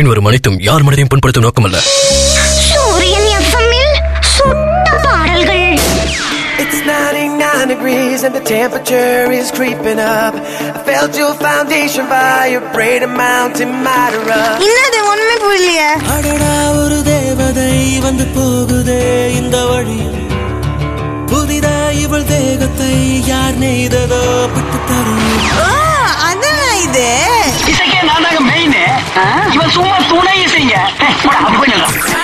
வரும் அனைத்தும் யார் மனதையும் புண்படுத்தும் நோக்கமல்ல சூரியன் எஃப்எம்மில் சுட்ட பாடல்கள் It's 99 degrees and the temperature is creeping up. I felt your foundation vibrate a mountain mighty rough. என்னது ஒண்ணுமே புரியலையே அடடா ஒரு தேவதை வந்து போகுதே இந்த வழியில் புதிதா இவள் தேகத்தை யார் நெய்ததோ பட்டு தரும் ஓ அதான் இது இசைக்கே நான் தாங்க மெயின் இவன் சும்மா துணை இசைங்க ஏய், போடா, அப்படி போய் நில்லு.